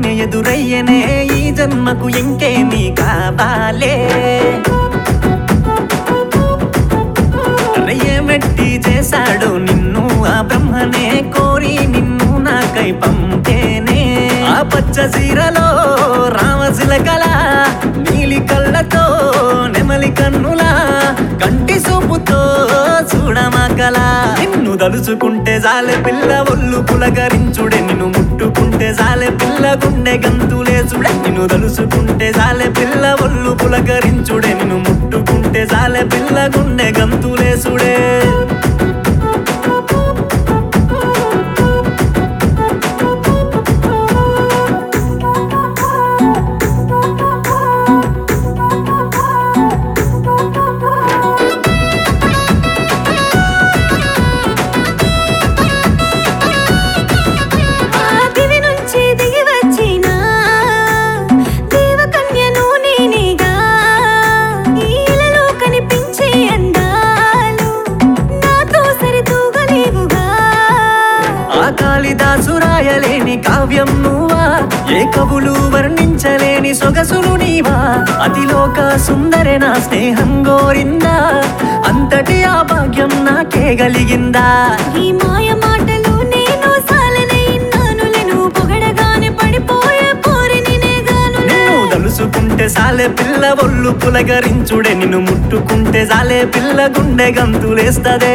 భాగ్యమే ఎదురయ్యనే ఈ జన్మకు ఇంకేమీ కావాలే మెట్టి చేశాడు నిన్ను ఆ బ్రహ్మనే కోరి నిన్ను నాకై పంపేనే ఆ పచ్చ చీరలో రామశిలకల నీలి కళ్ళతో నెమలి కన్నులా కంటి సూపుతో చూడమకల నిన్ను తలుచుకుంటే జాలె పిల్ల ఒళ్ళు పులకరించుడే నిన్ను ముట్టుకుంటే జాలె పిల్ల గుండె గంతులేసుడే నిన్ను తలుచుకుంటే జాలె పిల్ల ఒళ్ళు పులకరించుడే నిన్ను ముట్టుకుంటే జాలె పిల్ల గుండె గంతులేసుడే ఆ దివి నుంచి దిగి వచ్చిన దేవకన్యను నేనేగా ఈలలో కనిపించే అందాలు నాతో సరితూగలేవుగా ఆ కాళిదాసు రాయలేని కావ్యం నువ్వా ఏ కవులు వర్ణించలేని సొగసులు నీవా అతిలోక సుందరి నా స్నేహం గోరిందా అంతటి ఆ భాగ్యం నాకే కలిగిందా ఈ మాయ మాటలు నేను సాలనైనానులే నువ్వు పొగడగానే పడిపోయే పోరిని నేగాను నిన్ను తలుసుకుంటే సాలే పిల్ల ఒళ్ళు పులకరించుడే నిన్ను ముట్టుకుంటే సాలే పిల్ల గుండె గంతులేస్తదే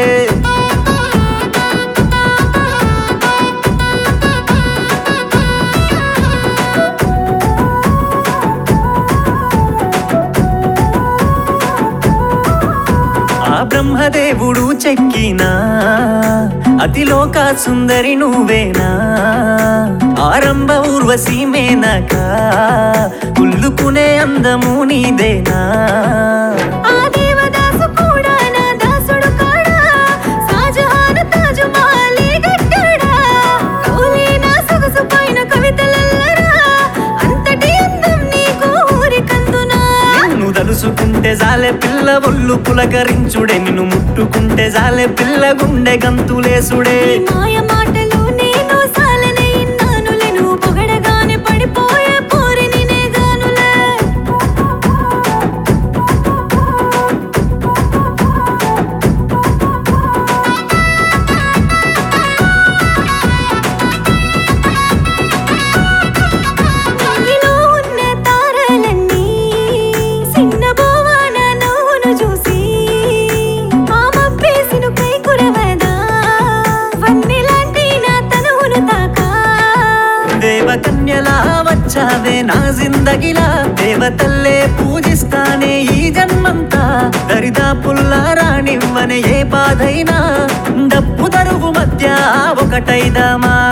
ఆ బ్రహ్మదేవుడు చెక్కిన అతిలోక సుందరి నువ్వేనా ఆరంభ ఊర్వశి మేనక కుల్లుకునే అందము నీదేనా ఆ దేవదాసు కూడా నా దాసుడు కాడా షాజహాన్ తాజ్ మహలే కట్టాడా కౌలే నా సొగసు పైన కవితలల్లరా అంతటి అందం నీకు ఊరికందునా నిన్ను తలుసుకుంటే జాలే పిల్ల ఒళ్ళు పులకరించుడే నిన్ను ముట్టుకుంటే జాలే పిల్ల గుండె గంతులేసుడే ఈ మాయ మాటలు నేను సాలనైనానులే నువ్వు పొగడగానే పడిపోయే పోరిని నేగానులే నీలో ఉన్న తారలన్నీ సిన్నబోవాన నవ్వును చూసి ఆ మబ్బేసిను కై కురవదా వన్నెలాంటి నా తనువును తాకా దేవకన్యలా వచ్చావే నా జిందగిలా దేవతల్లే పూజిస్తానే ఈ జన్మంతా దరిదాపుల్లా రానివ్వనే ఏ బాధైనా డప్పు తరువు మధ్య ఒకటైదామా